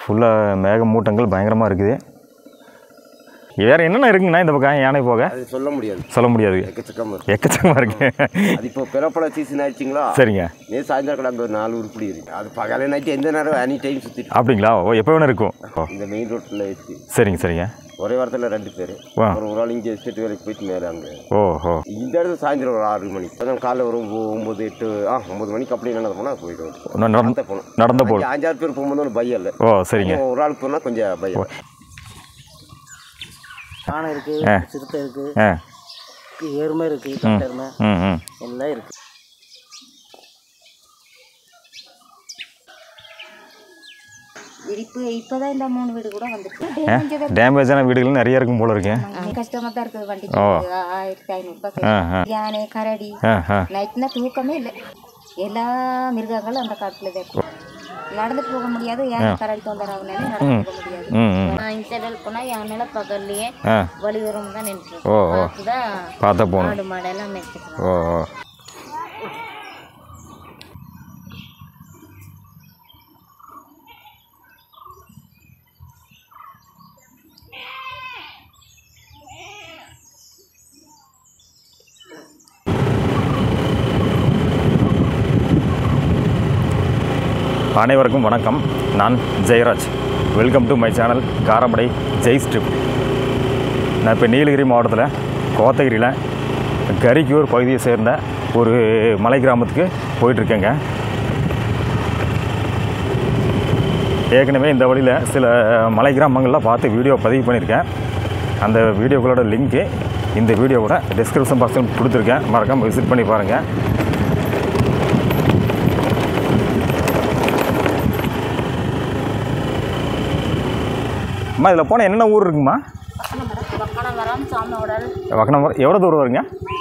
ஃபுல்லாக மேகமூட்டங்கள் பயங்கரமாக இருக்குது வேறு என்னென்ன இருக்குங்கண்ணா இந்த பக்கம் யானை போக அது சொல்ல முடியாது சொல்ல முடியாது எக்கச்சக்கமாக இருக்கு எக்கச்சக்கமாக இருக்கு அது இப்போ பிறப்பட சீசன் ஆயிடுச்சிங்களா சரிங்க நே சாயந்தரம் கிடந்த ஒரு நாலு உருப்படி இருக்கு அது பகல நைட்டு எந்த நேரம் எனி டைம் சுற்றிட்டு அப்படிங்களா ஓ எப்போ வேணும் இருக்கும் ஓ இந்த மெயின் ரோட்டில் வச்சு சரிங்க சரிங்க ஒரே வாரத்தில் ரெண்டு பேர் வா. ஒரு ஒரு ஆள் இங்கே எஸ்டேட் வேலைக்கு போயிட்டு மேலே அங்கே ஓ ஓ இந்த இடத்துல சாயந்தரம் ஒரு ஆறு மணிக்கு அதான் காலைல ஒரு ஒம்பது ஒம்பது எட்டு ஆ ஒம்பது மணிக்கு அப்படி என்ன போனால் போயிட்டு ந- நடந்து நடந்த போனோம் நடந்த போல் அஞ்சு- அஞ்சாறு பேர் போகும்போது ஒரு பையன் இல்லை ஓ சரிங்க ஒரு ஆளுக்கு போனால் கொஞ்சம் பையன் யானை இருக்கு ஆ. சிறுத்தை இருக்கு ஆ எருமை இருக்கு கட்டை எருமை ம் ம் எல்லாம் இருக்கு இப்போ இப்போதான் இந்த மூணு வீடு கூட வந்துருக்கு டேமேஜான வீடுகள் நிறைய இருக்கும் போல இருக்கேன் கஷ்டமா தான் இருக்குது வண்டி ஓ. ஆயிரத்தி ஐநூறு ஆ ஆ யானை கரடி ஆ ஆ நைட்னா தூக்கமே இல்லை எல்லா மிருகங்களும் அந்த காட்டுல தான் இருக்கு நடந்துட்டு போக முடியாது யானை கரடி தொந்தரவுனால நடந்து போக முடியாது ம் ம் நான் இந்த சைடில் போனால் யானைல பகல்லையே ஆ வழி வரும் தான் நின்று ஓ ஓ அதுதான் பார்த்தா போகணும் ஆடு மாடெல்லாம் மேய்ச்சிட்டு ஓ ஓ அனைவருக்கும் வணக்கம் நான் Jayaraj welcome to my channel Karamadai Jai strip நான் இப்போ நீலகிரி மாவட்டத்தில் கோத்தகிரியில் கரிக்கூர் பகுதியை சேர்ந்த ஒரு மலை கிராமத்துக்கு போயிட்டுருக்கேங்க ஏற்கனவே இந்த வழியில் சில மலை கிராமங்களில் பார்த்து வீடியோ பதிவு பண்ணியிருக்கேன் அந்த வீடியோக்களோட லிங்க்கு இந்த வீடியோவோட டிஸ்கிரிப்ஷன் பாக்ஸில் கொடுத்துருக்கேன் மறக்காமல் விசிட் பண்ணி பாருங்கள் அம்மா இதில் போனால் என்னென்ன ஊர் இருக்குமா பக்கணவரம் சாமியோடல் வக்கணம் எவ்வளோ தூரம் வருங்க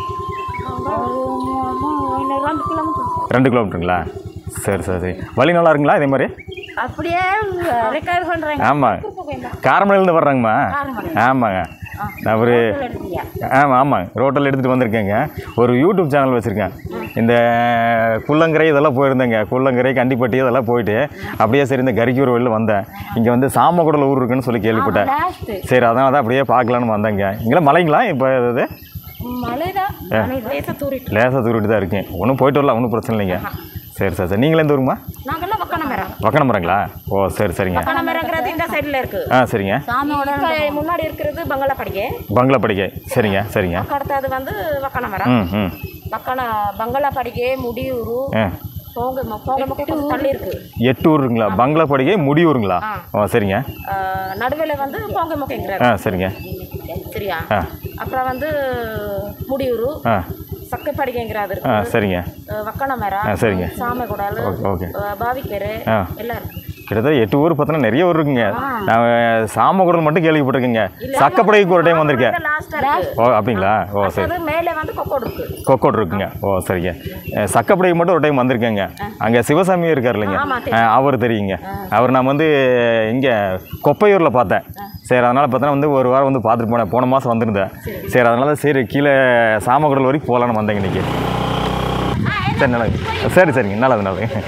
ரெண்டு கிலோமீட்டர் ரெண்டு கிலோமீட்டருங்களா சரி சரி சரி வழி நல்லா இருக்குங்களா இதே மாதிரி அப்படியே ரெக்கார்ட் பண்ணுறேன் ஆமாம் காரமடையிலேருந்து வர்றாங்கம்மா ஆமாங்க நான் ஒரு எடுத்தியா ஆமாம் ஆமாம் ரோட்டில் எடுத்துகிட்டு வந்திருக்கேங்க ஒரு யூடியூப் சேனல் வச்சுருக்கேன் இந்த குள்ளங்கரை இதெல்லாம் போயிருந்தேங்க குள்ளங்கரை கண்டிப்பட்டி இதெல்லாம் போயிட்டு அப்படியே சரி இந்த கரிக்கூர் வழியில் வந்தேன் இங்கே வந்து சாமக்குடல் ஊர் இருக்குன்னு சொல்லி கேள்விப்பட்டேன் லாஸ்ட்டு சரி அதனால தான் அப்படியே பார்க்கலான்னு வந்தேங்க இங்கெல்லாம் மலைங்களா இப்போ இது மழைதான் லேசாக தூரிட்டு லேசாக தூரிட்டு தான் இருக்கேன் ஒன்றும் போயிட்டு வரலாம் ஒன்றும் பிரச்சனை இல்லைங்க சரி சரி சரி நீங்களே எந்த ஊருமா நாங்கெல்லாம் வக்கணமரம் வக்கணமரங்களா ஓ சரி சரிங்க வக்கணமரங்கிறது இந்த சைடில் இருக்கு ஆ சரிங்க சாமியோட முன்னாடி இருக்கிறது பங்களா படிகை பங்களா படிக்கை சரிங்க சரிங்க அடுத்தது வந்து வக்கணமரம் ம் ம் வக்கண பங்களா படிகை முடியூரு ஆ போங்க போங்க கொஞ்சம் தள்ளி இருக்கு எட்டு ஊருங்களா பங்களா படிக்கை முடியூருங்களா ஓ சரிங்க நடுவில் வந்து போங்க முக்கைங்கிறார் ஆ சரிங்க சரியா ஆ அப்புறம் வந்து முடியூரு ஆ சக்கைப்படிகைங்கிறது ஆ இருக்கு சரிங்க வக்கணமரம் ஆ சரிங்க சாமகுடால் ஓகே ஓகே பாவிக்கரு ஆ எல்லாம் இருக்கு கிட்டத்தட்ட எட்டு ஊர் பார்த்தோன்னா நிறைய ஊர் இருக்குங்க நான் சாமகுடல் மட்டும் கேள்விப்பட்டிருக்கேங்க சக்கப்படைக்கு ஒரு டைம் வந்திருக்கேன் லாஸ்ட்டாக இருக்கு ஓ அப்படிங்களா ஓ சரி அது மேலே வந்து கொக்கோடு இருக்கு கொக்கோட் இருக்குங்க ஓ சரிங்க அஹ் சக்கப்படைக்கு மட்டும் ஒரு டைம் வந்திருக்கேங்க அங்கே சிவசாமி இருக்கார் இல்லைங்க ஆமா, அஹ் அவர் தெரியுங்க அவர் நான் வந்து இங்கே கொப்பையூரில் பார்த்தேன் சரி அதனால் பார்த்தோன்னா வந்து ஒரு வாரம் வந்து பார்த்துட்டு போனேன் போன மாதம் வந்திருந்தேன் சரி அதனால் சரி கீழே சாமகுடல் வரைக்கும் போகலான்னு வந்தேங்க இன்னைக்கு சரி நல்லது சரி சரிங்க நல்லது நல்லது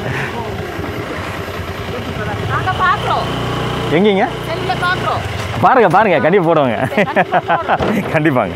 நாங்கள் பார்க்குறோம் எங்கேங்க செல்லில் பார்க்குறோம் பாருங்க பாருங்க கண்டிப்பாக போடுவாங்க கண்டிப்பாங்க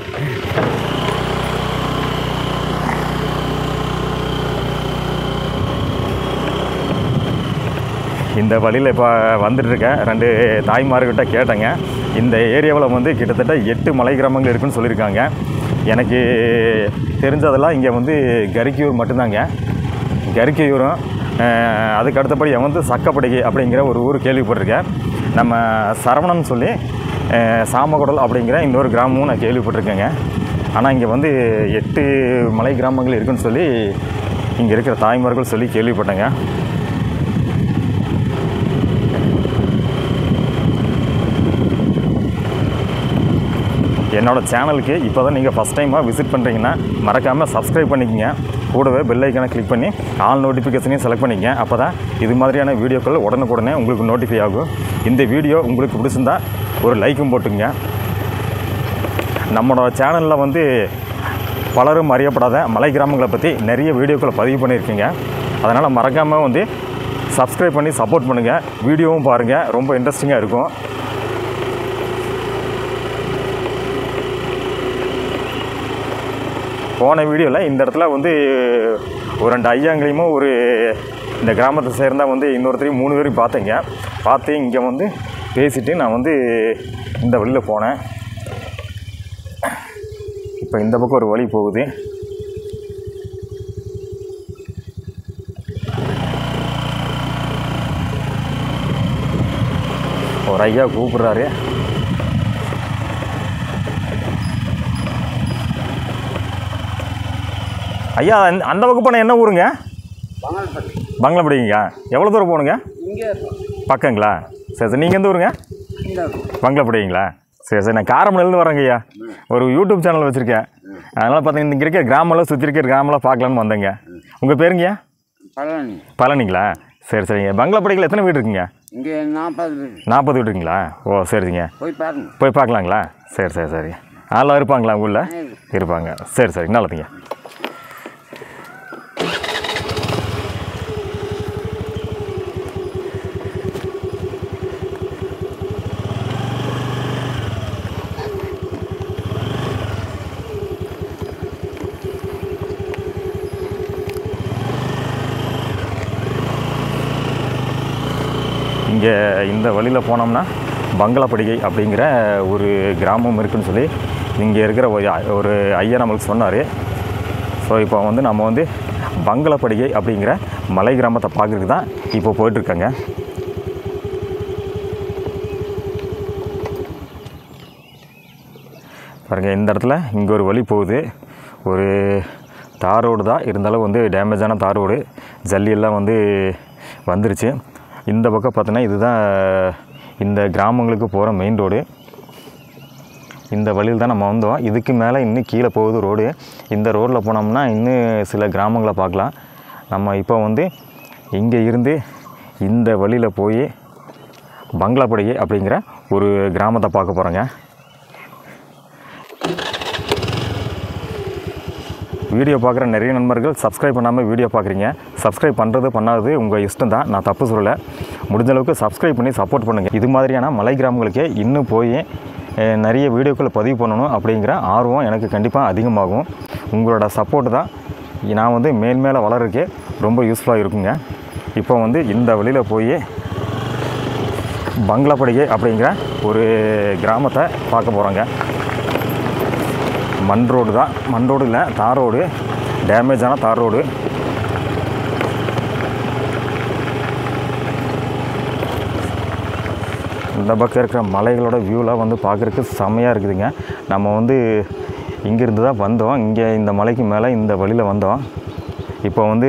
இந்த வழியில் இப்போ வந்துட்டுருக்கேன் ரெண்டு தாய்மார்கிட்ட கேட்டேங்க இந்த ஏரியாவில் வந்து கிட்டத்தட்ட எட்டு மலை கிராமங்கள் இருக்குன்னு சொல்லியிருக்காங்க எனக்கு தெரிஞ்சதெல்லாம் இங்கே வந்து கரிக்கியூர் மட்டும்தாங்க கரிக்கையூரும் அஹ், அதுக்கு அடுத்தபடி வந்து சக்கப்படிகை அப்படிங்கிற ஒரு ஊர் கேள்விப்பட்டிருக்கேன் நம்ம சரவணன் சொல்லி அஹ், சாமகுடல் அப்படிங்கிற இன்னொரு கிராமமும் நான் கேள்விப்பட்டிருக்கேங்க ஆனால் இங்கே வந்து எட்டு மலை கிராமங்கள் இருக்குன்னு சொல்லி இங்கே இருக்கிற தாய்மார்கள் சொல்லி கேள்விப்பட்டேங்க என்னோட சேனலுக்கு இப்போ தான் நீங்கள் ஃபஸ்ட் டைமாக விசிட் பண்ணுறீங்கன்னா மறக்காமல் சப்ஸ்கிரைப் பண்ணிக்கங்க கூடவே பெல் ஐக்கனை கிளிக் பண்ணி ஆல் நோட்டிஃபிகேஷனையும் செலக்ட் பண்ணிக்கங்க அப்போ தான் இது மாதிரியான வீடியோக்கள் உடனுக்குடனே உங்களுக்கு நோட்டிஃபை ஆகும் இந்த வீடியோ உங்களுக்கு பிடிச்சிருந்தா ஒரு லைக்கும் போட்டுங்க நம்மளோட சேனலில் வந்து பலரும் அறியப்படாத மலை கிராமங்களை பற்றி நிறைய வீடியோக்களை பதிவு பண்ணியிருக்கீங்க அதனால் மறக்காமல் வந்து சப்ஸ்கிரைப் பண்ணி சப்போர்ட் பண்ணுங்கள் வீடியோவும் பாருங்கள் ரொம்ப இன்ட்ரெஸ்டிங்காக இருக்கும் போன வீடியோவில் இந்த இடத்துல வந்து ஒரு ரெண்டு ஐயாங்களையும் ஒரு இந்த கிராமத்தை சேர்ந்தா வந்து இன்னொருத்தரையும் மூணு பேரையும் பார்த்தேங்க பார்த்து இங்கே வந்து பேசிட்டு நான் வந்து இந்த வழியில் போனேன் இப்போ இந்த பக்கம் ஒரு வழி போகுது ஒரு ஐயா கூப்பிட்றாரு ஐயா அந்த- அந்த பக்கம் போனால் என்ன ஊருங்க பங்களாப்படிங்க எவ்வளோ தூரம் போகணுங்க பக்கங்களா சரி சரி நீங்கள் எந்த ஊருங்க பங்களாப்படிங்களா சரி சரி நான் காரமணிலேருந்து வரேங்க ஐயா ஒரு யூடியூப் சேனல் வச்சுருக்கேன் அதனால் பார்த்தீங்கன்னா இங்கே இருக்க கிராமெல்லாம் சுற்றி இருக்க கிராமெல்லாம் பார்க்கலான்னு வந்தேங்க உங்கள் பேருங்கய்யா பழனி பழனிங்களா சரி சரிங்க பங்களாப்படியில் எத்தனை வீடு இருக்குங்க இங்கே நாற்பது பேர் நாற்பது வீடு இருக்குங்களா ஓ சரிங்க போய் பாருங்க போய் பார்க்கலாங்களா சரி சரி சரி ஆளாக இருப்பாங்களா உள்ள இருப்பாங்க சரி சரி நல்லதுங்க இங்கே இந்த வழியில் போனோம்னா பங்களாப்படிகை அப்படிங்கிற ஒரு கிராமம் இருக்குன்னு சொல்லி இங்கே இருக்கிற ஒரு ஐ- ஒரு ஐயா நம்மளுக்கு சொன்னார் ஸோ இப்போ வந்து நம்ம வந்து பங்களாப்படிகை அப்படிங்கிற மலை கிராமத்தை பார்க்குறதுக்கு தான் இப்போ போயிட்டுருக்கேங்க பாருங்க இந்த இடத்துல இங்கே ஒரு வழி போகுது ஒரு தார் ரோடு தான் இருந்தாலும் வந்து டேமேஜான தார் ரோடு ஜல்லியெல்லாம் வந்து வந்துருச்சு இந்த பக்கம் பார்த்தோன்னா இதுதான் இந்த கிராமங்களுக்கு போகிற மெயின் ரோடு இந்த வழியில் தான் நம்ம வந்தோம் இதுக்கு மேலே இன்னும் கீழே போகுது ரோடு இந்த ரோட்டில் போனோம்னா இன்னும் சில கிராமங்களை பார்க்கலாம் நம்ம இப்போ வந்து இங்கே இருந்து இந்த வழியில் போய் பங்களாப்படிகை அப்படிங்கிற ஒரு கிராமத்தை பார்க்க போகிறோங்க வீடியோ பார்க்குற நிறைய நண்பர்கள் சப்ஸ்கிரைப் பண்ணாமல் வீடியோ பார்க்குறீங்க சப்ஸ்கிரைப் பண்ணுறது பண்ணாதது உங்கள் இஷ்டம் தான் நான் தப்பு சொல்லலை முடிஞ்ச அளவுக்கு சப்ஸ்கிரைப் பண்ணி சப்போர்ட் பண்ணுங்கள் இது மாதிரியான மலை கிராமங்களுக்கு இன்னும் போய் அஹ், நிறைய வீடியோக்களை பதிவு பண்ணணும் அப்படிங்கிற ஆர்வம் எனக்கு கண்டிப்பாக அதிகமாகும் உங்களோட சப்போர்ட் தான் நான் வந்து மேல் மேலே வளர்றதுக்கே ரொம்ப யூஸ்ஃபுல்லாக இருக்குங்க இப்போ வந்து இந்த வழியில் போய் பங்களாப்படிகை அப்படிங்கிற ஒரு கிராமத்தை பார்க்க போகிறோங்க மண் ரோடு தான் மண் ரோடு இல்லை தார் ரோடு டேமேஜான தார் ரோடு இந்த பக்கம் இருக்கிற மலைகளோட வியூலாம் வந்து பார்க்குறதுக்கு செம்மையாக இருக்குதுங்க நம்ம வந்து இங்கேருந்து தான் வந்தோம் இங்கே இந்த மலைக்கு மேலே இந்த வழியில் வந்தோம் இப்போ வந்து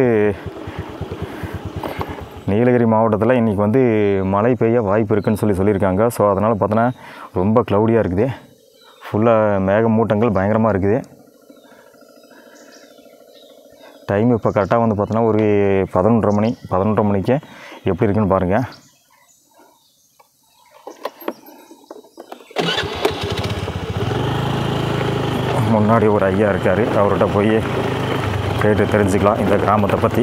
நீலகிரி மாவட்டத்தில் இன்றைக்கி வந்து மழை பெய்ய வாய்ப்பு இருக்குன்னு சொல்லி சொல்லியிருக்காங்க ஸோ அதனால் பார்த்தோன்னா ரொம்ப க்ளவுடியாக இருக்குது ஃபுல்லாக மேகமூட்டங்கள் பயங்கரமாக இருக்குது டைம் இப்போ கரெக்டாக வந்து பார்த்தோன்னா ஒரு பதினொன்றரை மணி பதினொன்றரை மணிக்கு எப்படி இருக்குன்னு பாருங்கள் முன்னாடி ஒரு ஐயா இருக்கார் அவர்கிட்ட போய் கேட்டு தெரிஞ்சுக்கலாம் இந்த கிராமத்தை பற்றி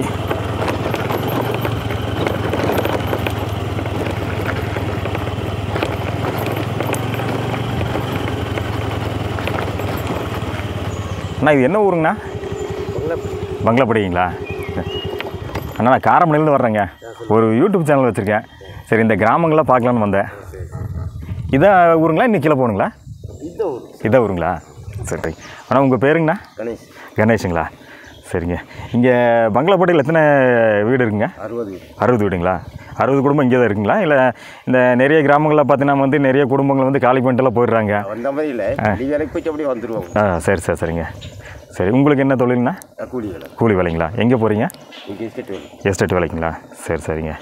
அண்ணா இது என்ன ஊருங்கண்ணா பங்களாப்படிங்களா அண்ணா நான் காரமணிலேருந்து வர்றேங்க ஒரு யூடியூப் சேனல் வச்சுருக்கேன் சரி இந்த கிராமங்கள்லாம் பார்க்கலான்னு வந்தேன் இதான் ஊருங்களா இன்னும் கீழே போகணுங்களா இந்த ஊர் இதான் ஊருங்களா சரி அண்ணா உங்கள் பேருங்கண்ணா கணேஷ் கணேஷுங்களா சரிங்க இங்கே பங்களாப்பட்டியில் எத்தனை வீடு இருக்குங்க அறுபது அறுபது வீடுங்களா அறுபது குடும்பம் இங்கே தான் இருக்குங்களா இல்லை இந்த நிறைய கிராமங்களில் பார்த்தீங்கன்னா வந்து நிறைய குடும்பங்கள் வந்து காலி பண்ணிட்டுலாம் போயிடுறாங்க வந்த மாதிரி இல்லை வெளி வேலைக்கு போயிட்டு அப்படியே வந்துடுவாங்க ஆ சரி சரி சரிங்க சரி உங்களுக்கு என்ன தொழில்னா கூலி வேலை கூலி வேலைங்களா எங்கே போகிறீங்க இங்கே எஸ்டேட் வேலை எஸ்டேட் வேலைக்குங்களா சரி சரிங்க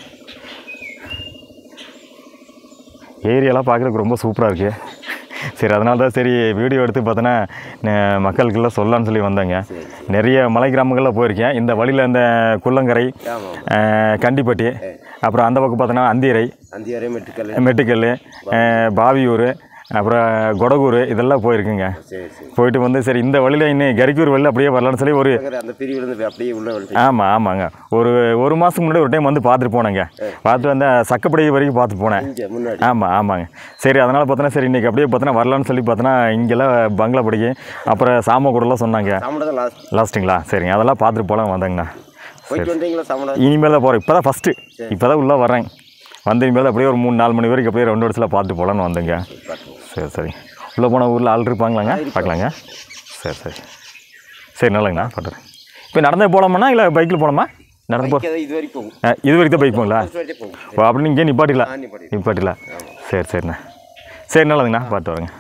ஏரியாலாம் பார்க்குறதுக்கு ரொம்ப சூப்பராக இருக்குது சரி அதனால தான் சரி வீடியோ எடுத்து பார்த்தோன்னா ந- மக்களுக்கெல்லாம் சொல்லலான்னு சொல்லி வந்தேங்க நிறைய மலை கிராமங்களில் போயிருக்கேன் இந்த வழியில் இந்த குள்ளங்கரை ஆமாம் அஹ், கண்டிப்பட்டி அப்புறம் அந்த பக்கம் பார்த்தோன்னா அந்தியரை அந்தியாரே மெட்டுக்கல் மெட்டுக்கல் அஹ், பாவியூர் அப்புறம் கொடகூர் இதெல்லாம் போயிருக்குங்க சரி சரி போயிட்டு வந்து சரி இந்த வழியில் இன்னும் கரிக்கூர் வழியில் அப்படியே வரலான்னு சொல்லி ஒரு அந்த பிரிவுலேருந்து அப்படியே உள்ள வந்து ஆமாம் ஆமாங்க ஒரு ஒரு மாதத்துக்கு முன்னாடி ஒரு டைம் வந்து பார்த்துட்டு போனேங்க பார்த்துட்டு வந்து சக்கப்படி வரைக்கும் பார்த்துட்டு போனேன் இங்கே முன்னாடி ஆமாம் ஆமாங்க சரி அதனால் பார்த்தோன்னா சரி இன்றைக்கி அப்படியே பார்த்தோன்னா வரலான்னு சொல்லி பார்த்தோன்னா இங்கெல்லாம் பங்களா படிக்க அப்புறம் சாம கூடலாம் சொன்னாங்க சாமடை தான் லாஸ்ட் லாஸ்ட்டுங்களா சரிங்க அதெல்லாம் பார்த்துட்டு போகலாம் வந்தேங்கண்ணா போயிட்டு வந்தீங்களா சாமடை இனிமேல் தான் போகிறேன் இப்போ தான் ஃபஸ்ட்டு இப்போ தான் உள்ளே வரேன் வந்து இனிமேல் அப்படியே ஒரு மூணு நாலு மணி வரைக்கும் அப்படியே ரெண்டு வருஷத்தில் பார்த்துட்டு போகலான்னு வந்தேங்க சரி சரி உள்ளே போன ஊரில் ஆள் இருப்பாங்களாங்க பார்க்கலாங்க சரி சரி சரி நல்லங்கண்ணா பார்த்துறேன் இப்போ நடந்தே போகலாமாண்ணா இல்லை பைக்கில் போகலாமா நடந்து போ இங்கே இது வரைக்கும் போகும் ஆ, இது வரைக்கும் தான் பைக் போங்களா இது வரைக்கும் போகும் ஓ அப்படி இங்கே நிப்பாட்டில ஆ, நிப்பாட்டி. நிப்பாட்டில சரி சரிண்ணா சரி நல்லதுங்கண்ணா பார்த்து வரேங்க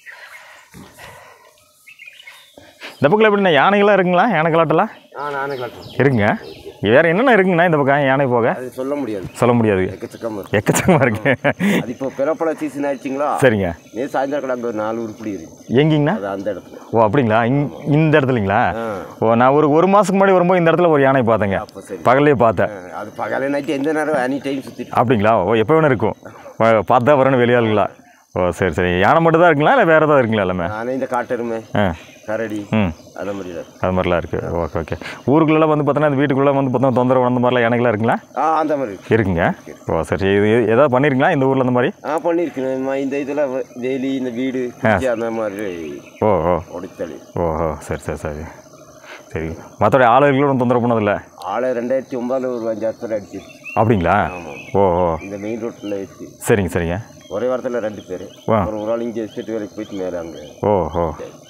இந்த பக்கம் எப்படிண்ணா யானைகள்லாம் இருக்குங்களா யானை கலாட்டெல்லாம் ஆ நானே காட்டுறேன் இருக்குங்க வேறு என்னென்ன இருக்குங்கண்ணா இந்த பக்கம் யானை போக அது சொல்ல முடியாது சொல்ல முடியாது எக்கச்சக்கமாக இருக்கும் எக்கச்சக்கமாக இருக்கு அது இப்போ பிறப்பட சீசன் ஆயிடுச்சிங்களா சரிங்க நேற்று சாயந்தரம் கூட அங்கே ஒரு நாலு உருப்படி இருக்கு எங்கேங்கண்ணா அது அந்த இடத்துல ஓ அப்படிங்களா இங் இந்த இடத்துலங்களா ஆ ஓ நான் ஒரு ஒரு மாதத்துக்கு முன்னாடி வரும்போது இந்த இடத்துல ஒரு யானை பார்த்தேங்க அப்போ சரி பகல்லே பார்த்தேன் ஆ, அது பகல நைட்டு எந்த நேரம் எனி டைம் சுற்றிட்டு அப்படிங்களா ஓ எப்போ வேணும் இருக்கும் ஓ, பார்த்தா வரணும் வெளியாளுங்களா ஓ சரி சரி யானை மட்டும் தான் இருக்குங்களா இல்லை வேறு ஏதாவது இருக்குங்களா எல்லாமே நானே இந்த காட்டெருமை ஆ கரடி ம் அந்த மாதிரி தான் அது மாதிரிலாம் இருக்குது ஓகே ஓகே ஊருக்குள்ளே வந்து பார்த்தோன்னா இந்த வீட்டுக்குள்ளே வந்து பார்த்தோன்னா தொந்தரவு அந்த மாதிரிலாம் யானைகளாக இருக்குங்களா ஆ அந்த மாதிரி இருக்கு இருக்குங்க ஓ சரி இது இது ஏதாவது பண்ணியிருங்களா இந்த ஊரில் அந்த மாதிரி ஆ பண்ணியிருக்கேன் இந்த இதில் டெய்லி இந்த வீடு குச்சி அந்த மாதிரி ஓ ஓ உடைத்தளி ஓ ஓ சரி சரி சரி சரி மற்றபடி ஆளுகளோட தொந்தரவு பண்ணதில்ல ஆளை ரெண்டாயிரத்தி ஒன்பதில் ஒரு அஞ்சாறு பேர் அடிச்சிருச்சு அப்படிங்களா ஆமாம் ஓ ஓ இந்த மெயின் ரோட்டில் ஏற்றி சரிங்க சரிங்க ஒரே வாரத்தில் ரெண்டு பேர் ஆ. ஒரு ஒரு ஆள் இங்கே எஸ்டேட் வேலைக்கு போயிட்டு மேலே அங்கே ஓ ஓ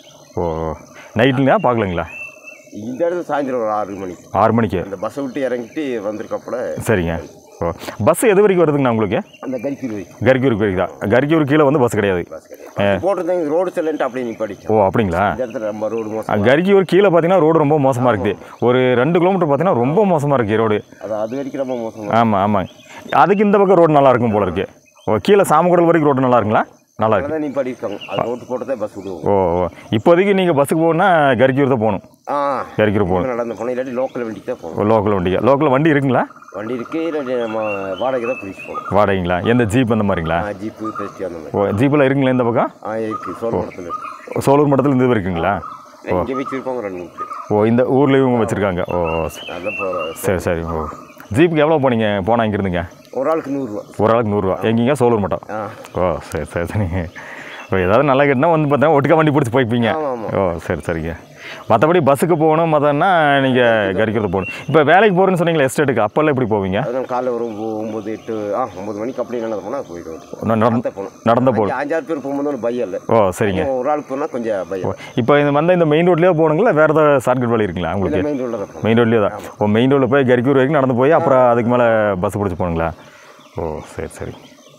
ஓ ஓ நைட்டுங்களா பார்க்கலங்களா இந்த இடத்துல சாயந்தரம் ஒரு ஆறு மணிக்கு ஆறு மணிக்கு அந்த பஸ்ஸை விட்டு இறங்கிட்டு வந்திருக்கப்பல சரிங்க ஓ பஸ் எது வரைக்கும் வருதுங்கண்ணா உங்களுக்கு அந்த கரிக்கூர் வரைக்கும் கரிக்கூருக்கு வரைக்கும் தான் கரிக்கூர் கீழே வந்து பஸ் கிடையாது பஸ் கிடையாது போட்டிருந்தாங்க ரோடு செல்லன்ட்டு அப்படியே நீ படிச்சோம் ஓ அப்படிங்களா இந்த இடத்துல ரொம்ப ரோடு மோசம் கரிக்கூர் கீழே பார்த்தீங்கன்னா ரோடு ரொம்ப மோசமாக இருக்குது ஒரு ரெண்டு கிலோமீட்டர் பார்த்தீங்கன்னா ரொம்ப மோசமாக இருக்குது ரோடு அது அது வரைக்கும் ரொம்ப மோசம் ஆமாம் ஆமாங்க அதுக்கு இந்த பக்கம் ரோடு நல்லா இருக்கும் போல இருக்கு ஓ கீழே சாமக்குடல் வரைக்கும் ரோடு நல்லா இருக்குங்களா நல்லா இருக்கு அதான் நீ படிப்பாங்க அது ரோட்டு போட்டு பஸ் விடுவோம் ஓ ஓ இப்போதைக்கு நீங்கள் பஸ்ஸுக்கு போகணுன்னா கரிக்கூர் தான் போகணும் ஆ கரிக்கூர் போகணும் நடந்து போனோம் இல்லாட்டி லோக்கல் வண்டிக்கு தான் போகணும் ஓ லோக்கல் வண்டிங்க லோக்கல் வண்டி இருக்குங்களா வண்டி இருக்கு இல்லாட்டி நம்ம வாடகை தான் பிடிச்சி போகணும் வாடகைங்களா எந்த ஜீப் அந்த மாதிரிங்களா ஆ ஜீப்பு பெஸ்டி அந்த மாதிரி ஓ ஜீப்பில் இருக்குங்களா இந்த பக்கம் ஆ இருக்குது சோழபுரத்தில் இருக்கு ஓ, சோலூர் மட்டத்தில் இந்த இருக்குங்களா இங்கே வச்சுருப்பாங்க ரெண்டு மூணு பேர் ஓ இந்த ஊரில் இவங்க வச்சுருக்காங்க ஓ சரி. அதான் போகிற சரி சரி ஓ ஜீப்புக்கு எவ்வளோ போனீங்க போனால் இங்கிருந்துங்க ஒரு ஆளுக்கு நூறுரூவா ஒரு ஆளுக்கு நூறுரூவா எங்கேங்க சோலூர் மட்டும் ஆ ஓ சரி சரி சரிங்க ஓ ஏதாவது நல்லா கேட்டால் வந்து பார்த்தா ஒட்டுக்கா வண்டி பிடிச்சி போய்ப்பீங்க ஆமாம் ஆமாம் ஓ சரி சரிங்க மற்றபடி பஸ்ஸுக்கு போகணும் மற்றன்னா நீங்கள் கறிக்கிறது போகணும் இப்போ வேலைக்கு போகிறேன்னு சொன்னீங்களா எஸ்டேட்டுக்கு அப்போல்லாம் எப்படி போவீங்க அதுதான் காலைல ஒரு ஒம்பது ஒம்பது எட்டு ஆ ஒம்பது மணிக்கு அப்படி நடந்து போனால் போயிடுவோம் ந- நடந்து நடந்தே போகணும் நடந்த போகணும் அஞ்சு- அஞ்சாறு பேர் போகும்போது ஒரு பையம் இல்லை ஓ சரிங்க ஒரு ஆளுக்கு போனால் கொஞ்சம் பையம் இப்போ இந்த வந்து இந்த மெயின் ரோட்லேயே போகணுங்களா வேறு ஏதாவது ஷார்ட்கட் வழி இருக்குங்களா இல்லை உங்களுக்கு மெயின் ரோட்டில் தான் போகணும் மெயின் ரோட்லேயே தான் ஓ மெயின் ரோட்டில் போய் கரிக்கூர் வரைக்கும் நடந்து போய் அப்புறம் அதுக்கு மேலே பஸ் பிடிச்சி போகணுங்களா ஓ சரி சரி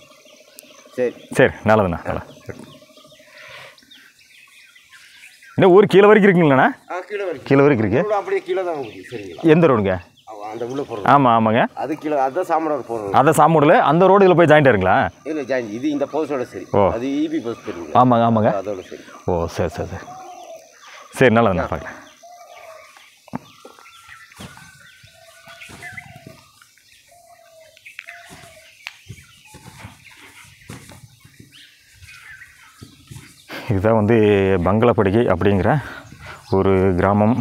சரி சரி நல்லதுண்ணா நல்லா சரி. இன்னும் ஊர் கீழே வரைக்கும் இருக்குங்களாண்ணா ஆ கீழே வரைக்கும் கீழே வரைக்கும் இருக்கு ரோடு அப்படியே கீழே தான் இருக்குது சரிங்களா எந்த ரோடுங்க அவ- அந்த உள்ளே போகிறோம் ஆமாம் ஆமாங்க அது கீழே அதுதான் சாமடார் போகிறோம் அதை சாமூடில் அந்த ரோடு இதில் போய் ஜாயிண்ட் ஆயிருங்களா இல்லை ஜாயின் இது இந்த போஸ்டோட சரி ஓ. அது இபி பஸ் தெரியுங்களா ஆமாங்க ஆமாங்க அதோட சரி ஓ சரி சரி சரி சரி நல்லதுண்ணா பார்க்கலாம் இதுதான் வந்து பங்களாப்படுகை அப்படிங்கிற ஒரு கிராமம்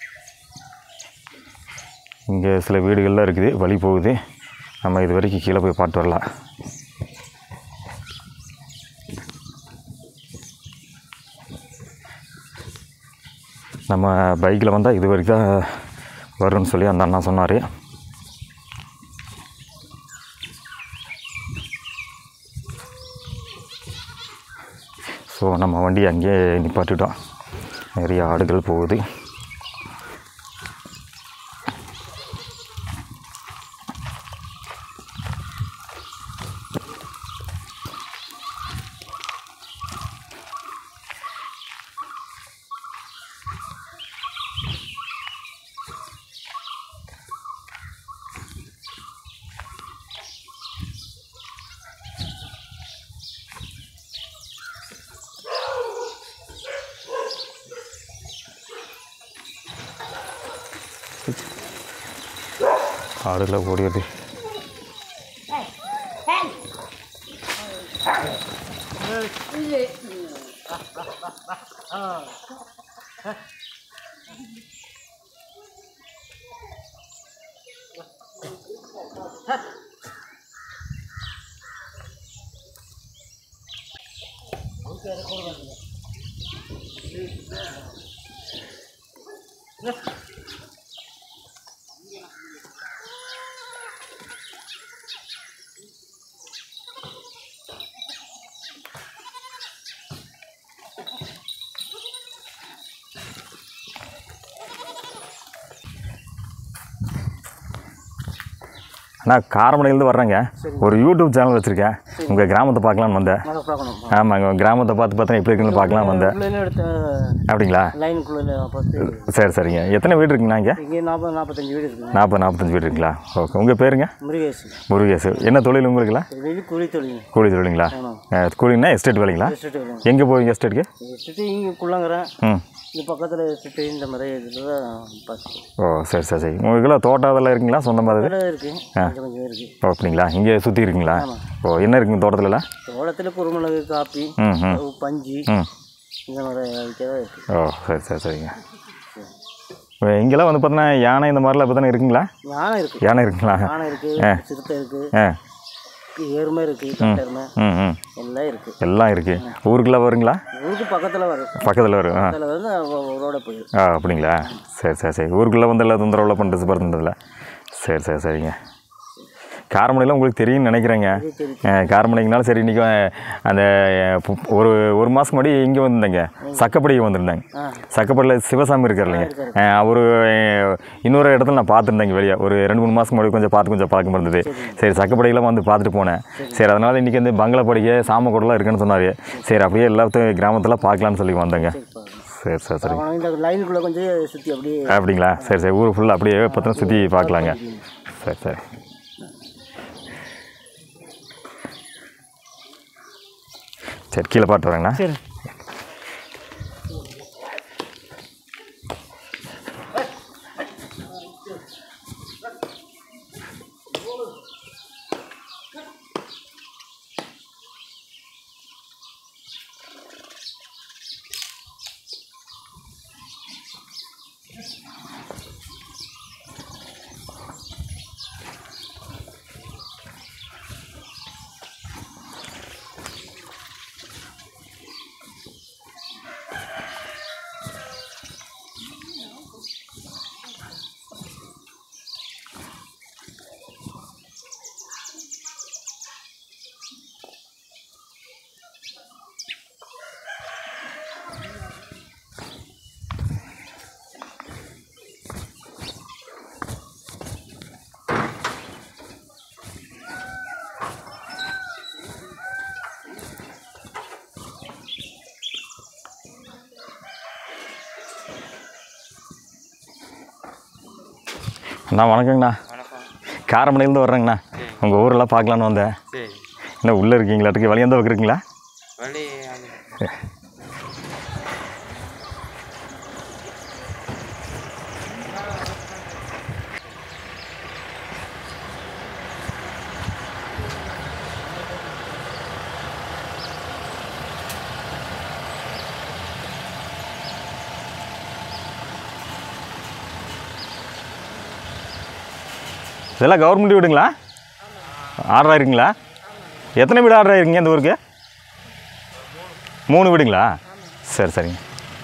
இங்கே சில வீடுகள்லாம் இருக்குது வழி போகுது நம்ம இது வரைக்கும் கீழே போய் பார்த்து வரலாம் நம்ம பைக்கில் வந்தால் இது வரைக்கும் தான் வரும்னு சொல்லி அந்த அண்ணா சொன்னார் ஸோ நம்ம வண்டி அங்கேயே நிப்பாட்டிட்டோம் நிறைய ஆடுகள் போகுது ஆடுலாம் ஓடியது Hey! நான் காரமடையிலேருந்து வர்றேங்க ஒரு யூடியூப் சேனல் வச்சுருக்கேன் உங்கள் கிராமத்தை பார்க்கலான்னு வந்தேன் அதை பார்க்கணும் ஆமாங்க உங்கள் கிராமத்தை பார்த்து பார்த்தா எப்படி இருக்குன்னு பார்க்கலாம் வந்தேன் உள்ளே எடுத்த அப்படிங்களா லைனுக்குள்ளே பார்த்து சரி சரிங்க எத்தனை வீடு இருக்குங்கண்ணா இங்கே இங்கே நாற்பது நாற்பத்தஞ்சு வீடு இருக்குங்க நாற்பது நாற்பத்தஞ்சு வீடு இருக்குங்களா ஓகே உங்கள் பேருங்க முருகேஷ் முருகேசு என்ன தொழில் உங்களுக்குலாம் வெளியே கூலி தொழில் கூலி தொழிலுங்களா ஆமாம் கூலின்னா எஸ்டேட் வேலைங்களா எஸ்டேட் வேலைங்க எங்கே போவீங்க எஸ்டேட்டுக்கு எஸ்டேட்டு இங்கே குள்ளங்கிறேன் ம் இங்கே பக்கத்தில் எஸ்டேட்டு இந்த மாதிரி இதில் தான் பார்த்து ஓ சரி சரி சரி உங்களுக்குலாம் தோட்டம் அதெல்லாம் இருக்குங்களா சொந்தமாக அது இதில் இருக்குது கொஞ்சம் கொஞ்சம் இருக்குது ஓ அப்படிங்களா இங்கே சுற்றி இருக்குங்களா ஓ என்ன இருக்குங்க தோட்டத்துலலாம் தோட்டத்தில் குருமிளகு காப்பி ம் ம் பஞ்சு ம் இந்த மாதிரி வைக்கதான் இருக்குது ஓ சரி சரி சரிங்க இப்போ இங்கெல்லாம் வந்து பார்த்தீங்கன்னா யானை இந்த மாதிரிலாம் இப்போ தானே இருக்குங்களா யானை இருக்குது யானை இருக்குங்களா யானை இருக்குது சிறுத்தை இருக்குது ஆ எருமை இருக்குது கட்டெருமை ம் ம் எல்லாம் இருக்குது எல்லாம் இருக்குது ஊருக்குலாம் வருங்களா ஊருக்கு பக்கத்தில் வரும் பக்கத்தில் வரும் ஆ அதில் வந்து ரோட போயிடும் ஆ அப்படிங்களா சரி சரி சரி ஊருக்குள்ளே வந்து எல்லாம் தொந்தரவுலாம் பண்ணுறது பண்ணுறதில்ல சரி சரி சரிங்க காரமடையில் உங்களுக்கு தெரியும்னு நினைக்கிறேங்க காரமடைங்கனாலும் சரி இன்றைக்கி அந்த பு- ஒரு ஒரு மாதம் முன்னாடி இங்கே வந்திருந்தேங்க சக்கப்படிக்கு வந்திருந்தாங்க சக்கப்படியில் சிவசாமி இருக்கார் இல்லைங்க அவர் இன்னொரு இடத்துல நான் பார்த்துருந்தேங்க வெளியே ஒரு ரெண்டு மூணு மாதம் முன்னாடி கொஞ்சம் பார்த்து கொஞ்சம் பழக்கம் இருந்தது சரி சக்கப்படியெல்லாம் வந்து பார்த்துட்டு போனேன் சரி அதனால் இன்றைக்கி வந்து பங்களா படிக்க சாமக்கூடலாம் இருக்குன்னு சொன்னார் சரி அப்படியே எல்லாத்தையும் கிராமத்தில் பார்க்கலான்னு சொல்லி வந்தேங்க சரி சரி சரி அவன் இந்த லைனுக்குள்ளே கொஞ்சம் சுற்றி அப்படியே அப்படிங்களா சரி சரி ஊர் ஃபுல்லாக அப்படியே பார்த்தோன்னா சுற்றி பார்க்கலாங்க சரி சரி சரி கீழே பாட்டு வரேங்கண்ணா சரி அண்ணா வணக்கங்கண்ணா காரமடையிலேருந்து வர்றேங்கண்ணா உங்கள் ஊரெல்லாம் பார்க்கலான்னு வந்தேன் சரி என்ன உள்ளே இருக்கீங்களாட்டுக்கு வெளியே வந்து இருக்குங்களா வழி இதெல்லாம் கவர்மெண்ட் வீடுங்களா ஆர்டர் ஆயிருக்குங்களா எத்தனை வீடு ஆர்டர் ஆயிருக்கீங்க இந்த ஊருக்கு மூணு வீடுங்களா சரி சரிங்க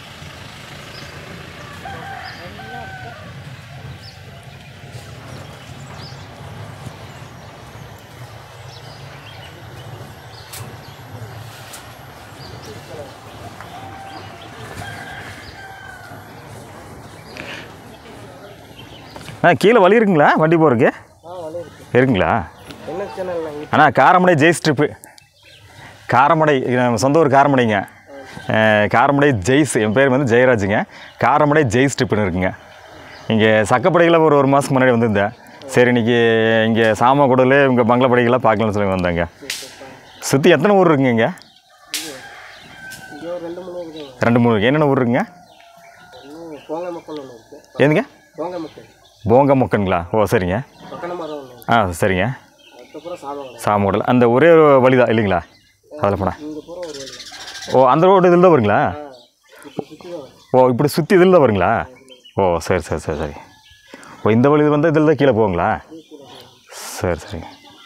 ஆ கீழே வழி இருக்குங்களா வண்டி போகிறதுக்கு இருக்குங்களா என்ன சேனல் அண்ணா காரமடை ஜெய் ஸ்ட்ரிப்பு காரமடை இது நம்ம சொந்த ஊர் காரமடைங்க அஹ், காரமடை ஜெய்ஸ் என் பேர் வந்து ஜெயராஜுங்க காரமடை ஜெய் ஸ்ட்ரிப்புன்னு இருக்குங்க இங்கே சக்கப்படையில் ஒரு ஒரு மாதத்துக்கு முன்னாடி வந்திருந்தேன் சரி இன்னைக்கு இங்கே சாமக்கூடல இங்கே பங்களாப்படைகளாக பார்க்கலாம்னு சொல்லி வந்தாங்க சுற்றி எத்தனை ஊர் இருக்குங்க இங்கே இங்கே ஒரு ரெண்டு மூணு இருக்குது ரெண்டு மூணு என்னென்ன ஊர் இருக்குங்க இன்னும் போங்க மக்கள் ஒன்று இருக்குது ஏதுங்க போங்க மக்கள் போங்க மொக்கனுங்களா ஓ சரிங்க பக்கன மரம் ஒன்று ஆ சரிங்க அதுக்கப்புறம் சாதம் சாமக்கூடல் அந்த ஒரே ஒரு வழி தான் இல்லைங்களா அதில் போனால் இங்கே பூரா ஒரு வழி ஓ அந்த ரோடு இதில் தான் வருங்களா ஆ ஓ இப்படி சுற்றி இதில் தான் வருங்களா ஓ சரி சரி சரி சரி ஓ இந்த வழி வந்து இதில் தான் கீழே போகுங்களா சரி சரி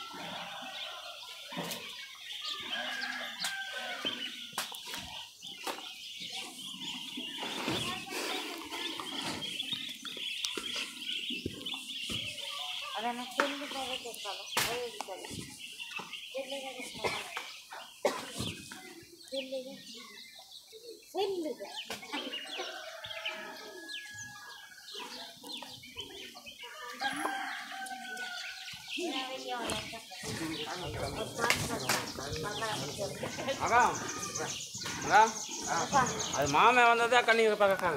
அதான் அதான் அது மாமே வந்ததா கண்ணீர் பக்கம்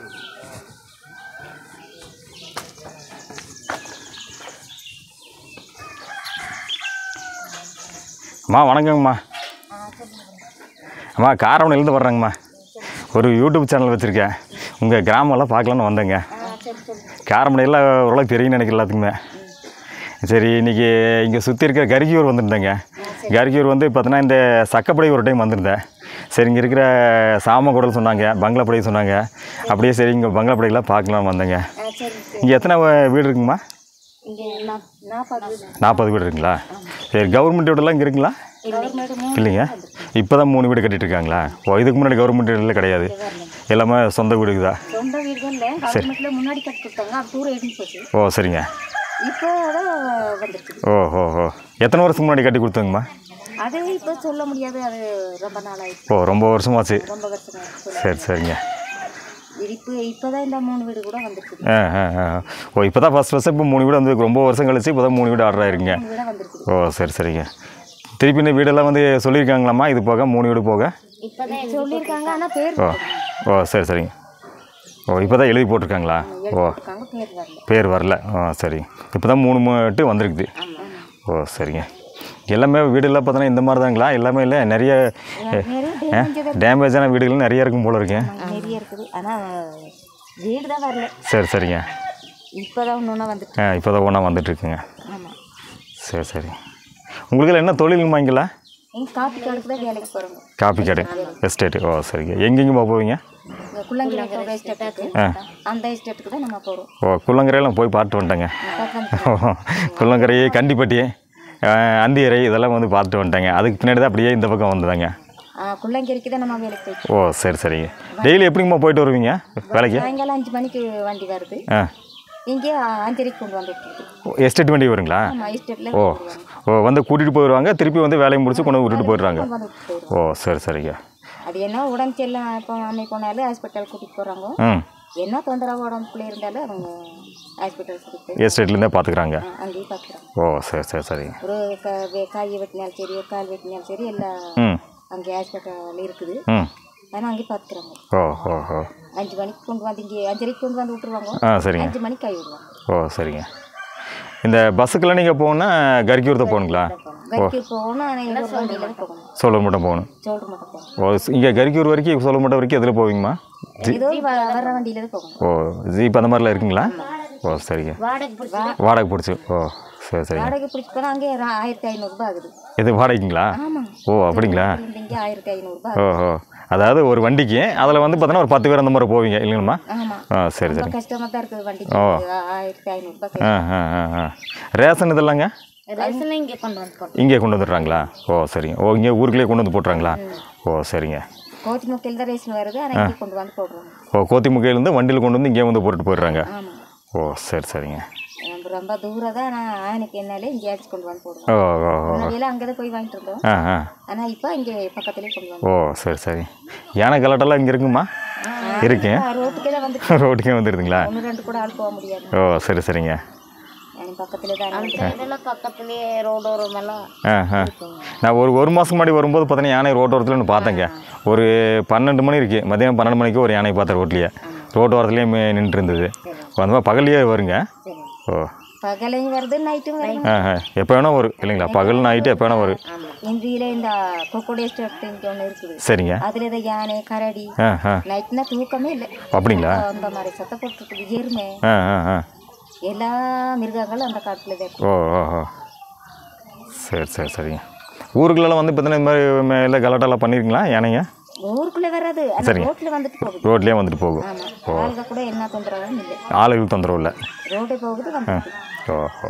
அம்மா வணக்கங்கம்மா அம்மா காரமணிலேருந்து வர்றேங்கம்மா ஒரு யூடியூப் சேனல் வச்சுருக்கேன் உங்கள் கிராமம்லாம் பார்க்கலான்னு வந்தேங்க காரமணியில் ஓரளவுக்கு தெரியும் நினைக்கிறேன் எல்லாத்துக்குமே சரி இன்றைக்கி இங்கே சுற்றி இருக்கிற கரிக்கியூர் வந்திருந்தேங்க கரிக்கியூர் வந்து பார்த்தோன்னா இந்த சக்கப்படை ஒரு டைம் வந்திருந்தேன் சரி இங்கே இருக்கிற சாமக்குடல் சொன்னாங்க பங்களாப்படை சொன்னாங்க அப்படியே சரி இங்கே பங்களாப்படையெல்லாம் பார்க்கலான்னு வந்தேங்க இங்கே எத்தனை வீடு இருக்குங்கம்மா இங்கே நான் நாற்பது நாற்பது வீடு இருக்குங்களா சரி கவர்மெண்ட் வீடெல்லாம் இங்கே இருக்குங்களா கவர்மெண்ட் இல்லைங்க இப்போ தான் மூணு வீடு கட்டிட்டு இருக்காங்களா ஓ இதுக்கு முன்னாடி கவர்மெண்ட் வீடுல கிடையாது எல்லாமே சொந்த வீடுக்குதா சொந்த வீடு தான் இல்லை கவர்மெண்ட்ல முன்னாடி கட்டி கொடுத்தாங்க அது டூர் எழுதி போச்சு ஓ சரிங்க இப்போ தான் வந்துருக்குது ஓ ஓ ஓ எத்தனை வருஷத்துக்கு முன்னாடி கட்டி கொடுத்தாங்கம்மா அது இப்போ சொல்ல முடியாது அது ரொம்ப நாள் ஆயிடுச்சு ஓ ரொம்ப வருஷமாச்சு ரொம்ப வருஷம் ஆயிடுச்சு சரி சரிங்க இது இப்போ இப்போ தான் இந்த மூணு வீடு கூட வந்துருக்குது ஆ ஆ ஆ ஓ இப்போ தான் ஃபஸ்ட் ஃபஸ்ட்டு இப்போ மூணு வீடு வந்து ரொம்ப வருஷம் கழிச்சு இப்போ தான் மூணு வீடு ஆர்டர் ஆயிருக்குங்க மூணு வீடாக வந்துருக்குது ஓ சரி சரிங்க திருப்பி இந்த வீடெல்லாம் வந்து சொல்லியிருக்காங்களாம்மா இது போக மூணு வீடு போக இப்போ தான் சொல்லியிருக்காங்க ஆனால் பேர் ஓ ஓ சரி சரிங்க ஓ இப்போ தான் எழுதி போட்டிருக்காங்களா ஓ இருக்காங்க பேர் வரல பேர் வரல ஆ சரி இப்போ தான் மூணு மட்டும் வந்திருக்குது ஓ சரிங்க எல்லாமே வீடெல்லாம் பார்த்தோன்னா இந்த மாதிரி தாங்களா எல்லாமே இல்லை நிறைய நிறைய டேமேஜ் டேமேஜான வீடுகள் நிறைய இருக்கும் போல இருக்கு நிறைய இருக்குது ஆனால் வீடு தான் வரல சரி சரிங்க இப்போ தான் ஒன்று ஒன்றா வந்துட்டு ஆ இப்போ தான் ஒன்றா வந்துட்டுருக்குங்க ஆமாம் சரி சரி உங்களுக்கு என்ன தொழிலுங்கம்மா இங்கேல எங்கள் காப்பி காடுக்கு தான் வேலைக்கு போகிறோங்க காப்பி கடை எஸ்டேட்டு ஓ சரிங்க எங்கெங்கேம்மா போவீங்க இந்த குள்ளங்கிரி ஒரு எஸ்டேட்டுக்கு ஆ அந்த எஸ்டேட்டுக்கு தான் நம்ம போகிறோம் ஓ குள்ளங்கரையெல்லாம் போய் பார்த்துட்டு வந்துட்டேங்க குள்ளங்கரை கண்டிப்பட்டி ஆ, அந்தியரை இதெல்லாம் வந்து பார்த்துட்டு வந்துட்டேங்க அதுக்கு பின்னாடி தான் அப்படியே இந்த பக்கம் வந்ததாங்க குள்ளங்கிரிக்கு தான் நம்ம வேலைக்கு போயிட்டு ஓ சரி சரிங்க டெய்லி எப்படிங்கம்மா போயிட்டு வருவீங்க வேலைக்கு சாயங்காலம் அஞ்சு மணிக்கு வண்டி வருது ஆ இங்கே அஞ்சரைக்கு கொண்டு வந்து விட்டுருது எஸ்டேட் வண்டி வருங்களா ஆமாம் எஸ்டேட்டில் ஓ ஓ வந்து கூட்டிகிட்டு போயிடுவாங்க திருப்பி வந்து வேலையை முடிச்சு கொண்டு வந்து விட்டுட்டு போயிடுறாங்க கொண்டு வந்து விட்டு போயிடும் ஓ சரி சரிங்க அது என்ன உடம்பு சரியில்லாம் இப்போ அன்னைக்கு போனாலும் ஹாஸ்பிட்டல் கூட்டிகிட்டு போகிறாங்க ம் என்ன தொந்தரவு உடம்புக்குள்ளே இருந்தாலும் அவங்க ஹாஸ்பிட்டல் கூட்டிகிட்டு போய் எஸ்டேட்லேருந்தே பார்த்துக்குறாங்க ஆ, அங்கேயே பார்க்குறாங்க ஓ சரி சரி சரிங்க ஒரு க வே- காய் வெட்டினாலும் சரி ஒரு கால் வெட்டினாலும் சரி எல்லாம் ம் அங்கே ஹாஸ்பிட்டல் இருக்குது ம் ஆனால் அங்கேயே பார்த்துக்குறாங்க ஓ ஓ ஓ அஞ்சு மணிக்கு கொண்டு வந்து இங்கே அஞ்சரைக்கு கொண்டு வந்து விட்டுருவாங்க ஆ சரிங்க அஞ்சு மணிக்கு கை விடுவாங்க ஓ சரிங்க இந்த பஸ்ஸுக்கெல்லாம் நீங்கள் போகணுன்னா கரிக்கூர் தான் போகணுங்களா வைக்க போகணும் ஆனால் ஒரு வண்டியில் தான் போகணும் சோழர் மட்டும் போகணும் சோல்டர் மட்டும் போகணும் ஓ இங்கே கரிக்கூர் வரைக்கும் சோழர் மட்டும் வரைக்கும் எதில் போவீங்கம்மா ஏதோ வ- வர்ற வண்டியில் தான் போகணும் ஓ ஜீப் அந்த மாதிரிலாம் இருக்குங்களா ஓ சரிங்க வாடகை பிடிச்சி ஓ சரி சரிங்க வாடகை பிடிச்சி போனால் அங்கே ஒரு ஆயிரத்தி ஐநூறுரூபா ஆகுது இது வாடகைங்களா ஆமாம் ஓ அப்படிங்களா இங்கே ஆயிரத்தி ஐநூறுரூபா ஓ ஓ அதாவது ஒரு வண்டிக்கு அதில் வந்து பார்த்தோன்னா ஒரு பத்து பேர் அந்த மாதிரி போவீங்க இல்லைங்கம்மா ஆமாம் ஆ சரி ரொம்ப சரி கஷ்டமாக தான் இருக்குது வண்டிக்கு ஓ. ஆ- ஆயிரத்தி ஐநூறுரூபா ஆ ஆ ஆ ஆ ரேஷன் இதெல்லாங்க ரேஷன் இங்கே கொண்டு வந்து போட்டோம் இங்கே கொண்டு வந்துடுறாங்களா ஓ சரிங்க ஓ இங்கே ஊருக்குள்ளேயே கொண்டு வந்து போட்டுறாங்களா ஓ சரிங்க கோத்தி முக்கையில் தான் ரேஷன் வருது ஆனால் இங்கே கொண்டு வந்து போடுறோம் ஓ கோத்திமுக்கையிலேருந்து வண்டியில் கொண்டு வந்து இங்கே வந்து போட்டுட்டு போயிடுறாங்க ஆமாம் ஓ சரி சரிங்க நம்ம ரொம்ப தூரம் தான் நான் ஆயனுக்கு என்னாலே இங்கே அடிச்சு கொண்டு வந்து போடுவோம் ஓ ஓ ஓ முன்னாடியெல்லாம் அங்கே தான் போய் வாங்கிட்டு இருந்தோம் ஆ ஆ ஆனால் இப்போ இங்கே பக்கத்துலேயே கொண்டு வந்து ஓ சரி சரி யானை கலாட்டெல்லாம் இங்கே இருக்குமா இருக்கு ரோட்டுக்கே தான் வந்து ரோட்டுக்கே வந்துடுதுங்களா ஒன்று ரெண்டு கூட ஆள் போக முடியாது ஓ சரி சரிங்க எனக்கு பக்கத்தில் தான் இதெல்லாம் பக்கத்துலேயே ரோடு ஓரமெல்லாம் ஆ ஆ நான் ஒரு ஒரு மாதம் முன்னாடி வரும்போது பார்த்தீங்கன்னா யானை ரோட்டோரத்தில் ஒன்று பார்த்தேங்க ஒரு பன்னெண்டு மணி இருக்கு மதியம் பன்னெண்டு மணிக்கு ஒரு யானை பார்த்தேன் ரோட்லேயே ரோட்டோரத்துலேயே நின்று இருந்தது அந்த மாதிரி பகல்லையே வருங்க சரி ஓ பகலையும் வருது நைட்டும் வருது ஆ ஆ எப்போ வேணால் வரும் இல்லைங்களா பகல் நைட்டு எப்போ வேணால் வரும் இன்றியில் இந்த கொக்கோடி எஸ்டேட் இங்கே ஒன்று இருக்குது சரிங்க அதில் இந்த யானை கரடி ஆ ஆ நைட்னா தூக்கமே இல்லை அப்படிங்களா அந்த மாதிரி சத்தம் போட்டுருக்குது எருமை ஆ ஆ ஆ எல்லா மிருகங்களும் அந்த காட்டில் தான் இருக்கு ஓ ஓ ஓ சரி சரி சரிங்க ஊருக்குள்ளெல்லாம் வந்து பார்த்தீங்கன்னா இந்த மாதிரி மேலே கலாட்டெல்லாம் பண்ணியிருக்கீங்களா யானைங்க ஊருக்குள்ளே வராது அந்த சரிங்க. ரோட்டில் வந்துட்டு போகுது ரோட்லேயே வந்துட்டு போகும் ஆமாம் ஆளுங்க கூட என்ன தொந்தரவும் இல்லை ஆளுகள் தொந்தரவு இல்லை ரோடே போகுது வந்துட்டு ஓஹோ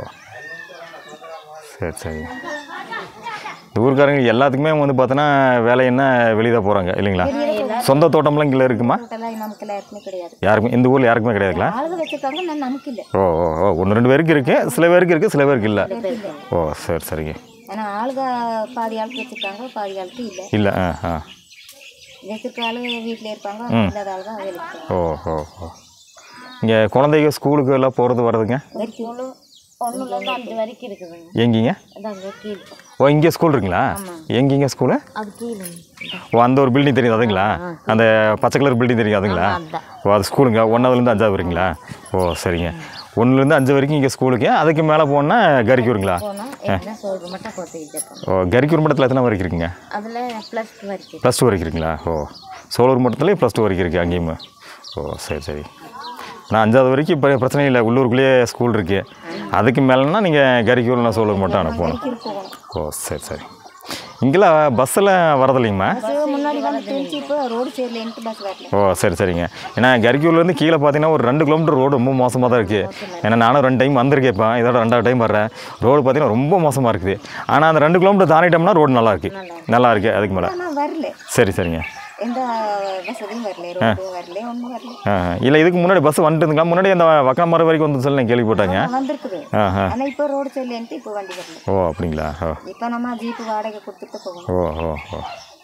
சரி சரி இந்த ஊருக்காரங்க எல்லாத்துக்குமே வந்து பார்த்தோன்னா வேலை என்ன வெளியே தான் போகிறாங்க இல்லைங்களா சொந்த தோட்டம்லாம் இங்கே இருக்குமா ரோட்டெல்லாம் நமக்கு யாருக்குமே கிடையாது யாருக்கும் இந்த ஊரில் யாருக்குமே கிடையாதுங்களா ஆளுங்க வச்சிருக்காங்க நான் நமக்கு இல்லை ஓ ஓ ஓ ஒன்று ரெண்டு பேருக்கு இருக்குது சில பேருக்கு இருக்குது சில பேருக்கு இல்லை ஓ சரி சரிங்க ஆனால் ஆளுங்க பாதி ஆளுக்கு வச்சிருக்காங்க பாதி ஆளுக்கு இல்லை இல்லை ஆ ஆ வச்சிருக்க ஆளு வீட்டில் இருப்பாங்க இல்லாத ஆள் தான் வேலைக்கு போவாங்க ஓ ஓ ஓ இங்கே குழந்தைங்க ஸ்கூலுக்கு எல்லாம் போகிறது வர்றதுங்க ஒன்றுலேருந்து அஞ்சு வரைக்கும் இருக்குதுங்க எங்கீங்க அதாங்க கீழே ஓ இங்கே ஸ்கூல் இருக்குங்களா எங்கீங்க ஸ்கூலு அது கீழே ஓ அந்த ஒரு பில்டிங் தெரியும் அதுங்களா அந்த பச்சை கலர் பில்டிங் தெரியும் அதுங்களா ஓ அது ஸ்கூலுங்க ஒன்றாவதுலேருந்து அஞ்சாவது வரீங்களா ஓ சரிங்க ஒன்றுலேருந்து அஞ்சு வரைக்கும் இங்கே ஸ்கூலுக்கு அதுக்கு மேலே போனால் கரிக்கூருங்களா போனால் என்ன சொல்கிற மட்டும் கொடுத்துக்கிட்டு இருக்கோம் ஓ கரிக்கூர் மட்டத்தில் எத்தனை வரைக்கும் இருக்குங்க அதில் ப்ளஸ் டூ வரைக்கும் ப்ளஸ் டூ வரைக்கும் இருக்குங்களா ஓ சோலூர் மட்டத்துலேயே ப்ளஸ் டூ வரைக்கும் இருக்குது அங்கேயும் ஓ சரி சரி நான் அஞ்சாவது வரைக்கும் இப்போ பிரச்சனை இல்லை உள்ளூருக்குள்ளேயே ஸ்கூல் இருக்குது அதுக்கு மேலேனா நீங்கள் கரிக்கூர் நான் சோலூர் மட்டும் அனுப்பணும் போகணும் ஓ சரி சரி இங்கெல்லாம் பஸ்ஸில் வரதில்லைங்கம்மா பஸ் முன்னாடி வந்து தெரிஞ்சு இப்போ ரோடு சரியில்லைன்ட்டு பஸ் வரல ஓ சரி சரிங்க ஏன்னா கரிக்கூர்லேருந்து கீழே பார்த்தீங்கன்னா ஒரு ரெண்டு கிலோமீட்டர் ரோடு ரொம்ப மோசமாக தான் இருக்குது ஏன்னா நானும் ரெண்டு டைம் வந்திருக்கேன் இப்போ இதோட ரெண்டாவது டைம் வர்றேன் ரோடு பார்த்தீங்கன்னா ரொம்ப மோசமாக இருக்குது ஆனால் அந்த ரெண்டு கிலோமீட்டர் தாண்டிட்டோம்னா ரோடு நல்லா இருக்குது நல்லா இருக்குது அதுக்கு மேலே ஆனால் வரல சரி சரிங்க எந்த வசதியும் வரல ரோடு வரல ஒன்றும் வரல ஆ இல்லை இதுக்கு முன்னாடி பஸ் வந்துட்டுங்களா முன்னாடி அந்த வக்கமரம் வரைக்கும் வந்து சொல்லி நான் கேள்விப்பட்டாங்க வந்திருக்குது ஆ ஆ ஆனால் இப்போ ரோடு சரியில்லைன்ட்டு இப்போ வண்டி வரல ஓ அப்படிங்களா ஓ இப்போ நம்ம ஜீப்பு வாடகை கொடுத்துட்டு போகணும் ஓ ஓ ஓ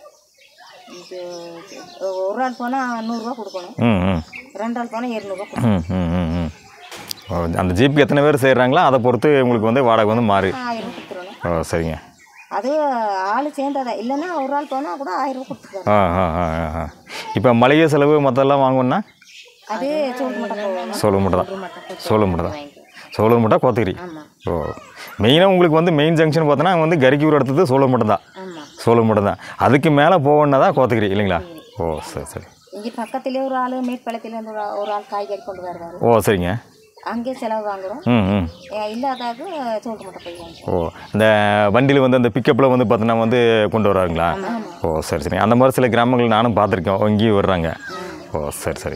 இது ஒரு ஆள் போனால் நூறுரூவா கொடுக்கணும் ம் ம் ரெண்டு ஆள் போனால் இரநூறுவா கொடுக்கணும் ம் ம் ம் ம் ஓ அந்த ஜீப்புக்கு எத்தனை பேர் செய்கிறாங்களோ அதை பொறுத்து உங்களுக்கு வந்து வாடகை வந்து மாறு ஆயிரம் கொடுத்துருணும் ஓ சரிங்க அது ஆள் சேர்ந்ததா இல்லைன்னா ஒரு ஆள் போனால் கூட ஆயிரம் ரூபா கொடுத்துருவாங்க ஆ ஆ ஆ ஆ இப்போ மளிகை செலவு மற்றெல்லாம் வாங்கணும்னா அது சோறு மட்டும் போகணும் சோளம் மட்டும் தான் சோளம் மட்டும் தான் சோளம் மட்டும் கோத்தகிரி ஆமாம் ஓ மெயினாக உங்களுக்கு வந்து மெயின் ஜங்ஷன் பார்த்தோன்னா வந்து கரிக்கூர் அடுத்தது சோளம் மட்டும் தான் ஆமாம் சோளம் மட்டும் தான் அதுக்கு மேலே போகணுன்னா தான் கோத்தகிரி இல்லைங்களா ஓ சரி சரி இங்கே பக்கத்துலேயே ஒரு ஆள் மேற்பள்ளத்தில் இருந்து ஒரு ஆ- ஒரு ஆள் காய்கறி கொண்டு வருவார் ஓ சரிங்க அங்கே செலவு வாங்குறோம் ம் ம் இல்லாதாது சோறு மட்டும் போய் வாங்குறோம் ஓ இந்த வண்டியில் வந்து அந்த பிக்கப்பில் வந்து பார்த்தோன்னா வந்து கொண்டு வராங்களா ஓ சரி சரி அந்த மாதிரி சில கிராமங்கள் நானும் பார்த்துருக்கேன் இங்கேயும் வர்றாங்க ஓ சரி சரி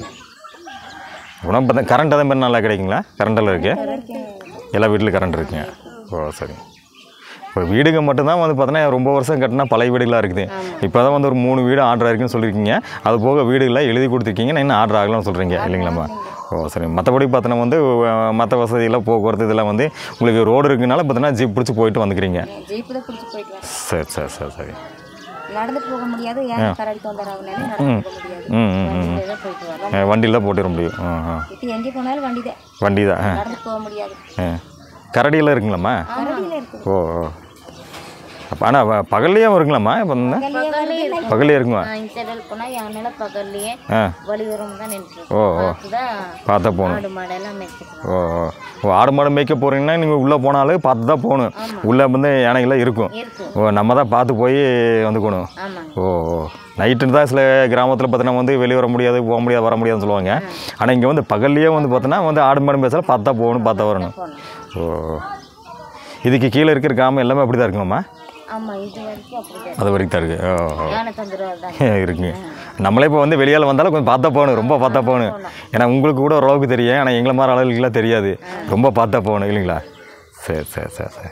உணவு பார்த்தா கரண்ட் அதே மாதிரி நல்லா கிடைக்குங்களா கரண்டெல்லாம் இருக்கு எல்லா வீட்டிலும் கரண்ட் இருக்குங்க ஓ சரி இப்போ வீடுங்க மட்டும்தான் வந்து பார்த்தோன்னா ரொம்ப வருஷம் கட்டினா பழைய வீடுகளாக இருக்குது இப்போ தான் வந்து ஒரு மூணு வீடு ஆர்டர் ஆயிருக்குன்னு சொல்லியிருக்கீங்க அது போக வீடுகளாக எழுதி கொடுத்துருக்கீங்க நான் இன்னும் ஆர்டர் ஆகலாம்னு சொல்கிறீங்க இல்லைங்களாம்மா ஓ சரி மற்றபடி பார்த்தோன்னா வந்து மற்ற வசதியெல்லாம் போக்குவரத்து இதெல்லாம் வந்து உங்களுக்கு ரோடு இருக்குனால பார்த்தோன்னா ஜீப் பிடிச்சி போயிட்டு வந்துக்கிறீங்க ஜீப்பு தான் பிடிச்சி போயிட்டு வரேன் சரி சரி சரி சரி நடந்துட்டு போக முடியாது யாரும் கரடி தொந்தரவுனால நடந்து போக முடியாது ம் ம் ம் வண்டியில தான் போயிட்டு வரலாம் வண்டியில் தான் போட்டுற முடியும் ஆ ஆ இப்போ எங்கே போனாலும் வண்டி தான் வண்டி தான் ஆ நடந்து போக முடியாது ஆ கரடியெல்லாம் இருக்குங்களாம்மா கரடியில் இருக்குது ஓ ஓ அப்போ ஆனால் பகல்லையும் இருக்குங்களாம்மா இப்போ வந்து பகல்லையே இருக்குமா இந்த சைடில் போனால் யானையில பகல்லையே ஆ வழியோரம் தான் நின்று ஓ ஓ தான் பார்த்தா போகணும் ஆடு மாடெல்லாம் மேய்ச்சிட்டு ஓ ஓ ஓ ஆடு மாடு மேய்க்க போகிறீங்கன்னா நீங்கள் உள்ளே போனாலும் பார்த்து தான் போகணும் உள்ளே வந்து யானைகள்லாம் இருக்கும் இருக்கும் ஓ நம்ம தான் பார்த்து போய் வந்துக்கணும் ஆமாங்க ஓ ஓ நைட்டு தான் சில கிராமத்தில் பார்த்தீங்கன்னா வந்து வெளியே வர முடியாது போக முடியாது வர முடியாதுன்னு சொல்லுவாங்க ஆனால் இங்கே வந்து பகல்லையே வந்து பார்த்தோன்னா வந்து ஆடு மாடு பேசல பார்த்தா போகணும் பார்த்தா வரணும் ஓ ஓ. இதுக்கு கீழே இருக்கிற கிராமம் எல்லாமே அப்படி தான் இருக்குமாம்மா ஆமாம் இது வரைக்கும் அப்படிதான் அது வரைக்கும் தான் இருக்குது ஓ ஓ யானை தொந்தரவு தான் இருக்குங்க நம்மளே இப்போ வந்து வெளியால் வந்தாலும் கொஞ்சம் பார்த்தா போகணும் ரொம்ப பார்த்தா போகணும் ஏன்னா உங்களுக்கு கூட ஓரளவுக்கு தெரியும் ஆனால் எங்களை மாதிரி ஆளுகளுக்கெல்லாம் தெரியாது ரொம்ப பார்த்தா போகணும் இல்லைங்களா சரி சரி சரி சரி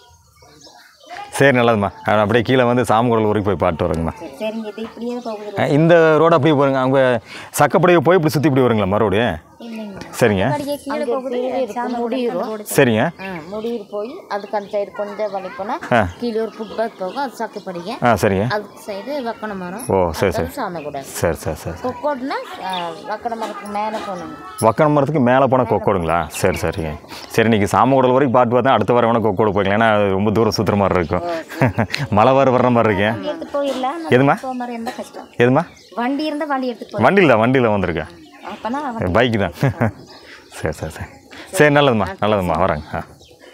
சரி நல்லதும்மா நான் அப்படியே கீழே வந்து சாமகுடல் வரைக்கும் போய் பாட்டு வரேங்கம்மா சரிங்க இது இப்படியே போகுது அஹ் இந்த ரோடு அப்படியே போகிறேங்க அவங்க சக்கப்படியே போய் இப்படி சுற்றி இப்படி வருங்களா மறுபடி சரிங்க அப்படியே கீழே போகுது சாமி முடியிரும் சரிங்க ஆ முடியிரு போய் அதுக்கு அந்த சைடு கொஞ்சம் வழி போனால் ஆ. கீழே ஒரு ஃபுட்பாத் போகும் அது சக்குப்படிங்க ஆ சரிங்க அதுக்கு சைடு வக்கண மரம் ஓ சரி சரி சாமி கூட சரி சரி சரி கொக்கோடுனா வக்கண மரத்துக்கு மேலே போகணும் வக்கன மரத்துக்கு மேலே போனால் கொக்கோடுங்களா சரி சரிங்க சரி இன்னைக்கு சாமகுடல் வரைக்கும் பாட்டு பார்த்தா அடுத்த வாரம் வேணால் கொக்கோடு போய்க்கலாம் ஏன்னா அது ரொம்ப தூரம் சுற்றுற மாதிரி இருக்கும் மழை வர வர்ற மாதிரி இருக்கேன் எடுத்துட்டு போயிடலாம் எதும்மா போக மாதிரி இருந்தால் கஷ்டம் எதுமா வண்டி இருந்தால் வண்டி எடுத்துட்டு போய் வண்டியில் வண்டியில் வந்திருக்கேன் அப்போனா பைக்கு தான் சரி சரி சரி சரி நல்லதும்மா நல்லதும்மா வரேங்க ஆ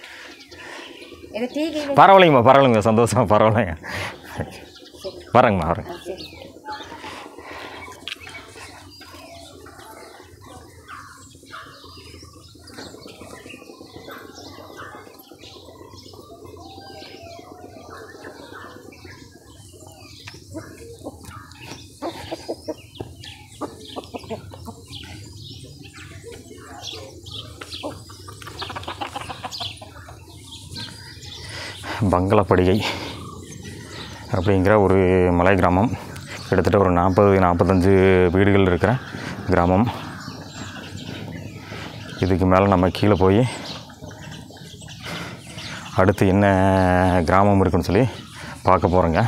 இது டீ கீ பரவாயில்லைங்கம்மா பரவாயில்லைங்க சந்தோஷம் பரவாயில்லைங்க வரேங்கம்மா வரேங்க சரி பங்களாப்படிகை அப்படிங்கிற ஒரு மலை கிராமம் கிட்டத்தட்ட ஒரு நாற்பது நாற்பத்தஞ்சு வீடுகள் இருக்கிற கிராமம் இதுக்கு மேலே நம்ம கீழே போய் அடுத்து என்ன கிராமம் இருக்குன்னு சொல்லி பார்க்க போகிறோங்க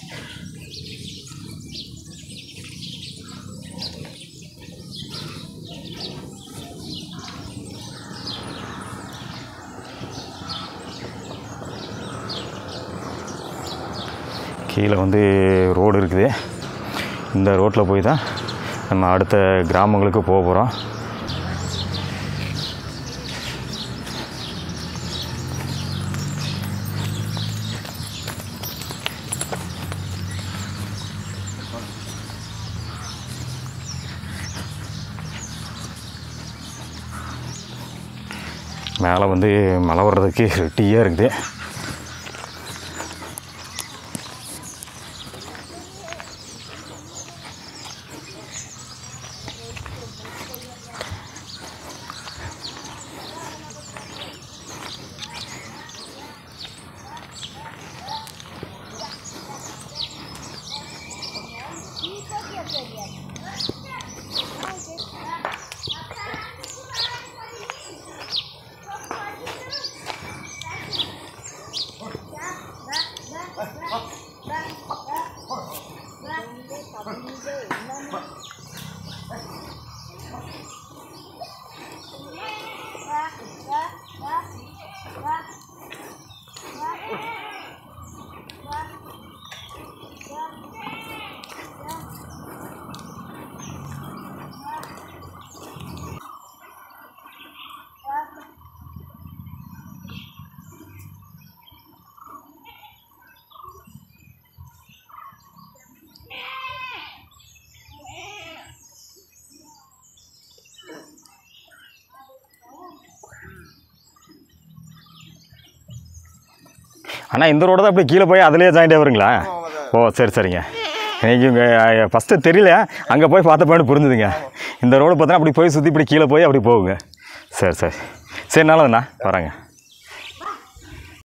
கீழே வந்து ரோடு இருக்குது இந்த ரோட்டில் போய் தான் நம்ம அடுத்த கிராமங்களுக்கு போக போகிறோம் மேலே வந்து மழை வர்றதுக்கு ரெட்டியாக இருக்குது அண்ணா இந்த ரோடு தான் அப்படி கீழே போய் அதிலே ஜாயின்ட் ஆகுறீங்களா ஓ சரி சரிங்க எனக்கு இங்கே ஃபஸ்ட்டு தெரியல அங்கே போய் பார்த்த பாடு புரிஞ்சுதுங்க இந்த ரோடு பார்த்தா அப்படி போய் சுற்றி இப்படி கீழே போய் அப்படி போகுங்க சரி சரி சரி நல்லதுண்ணா வரேங்க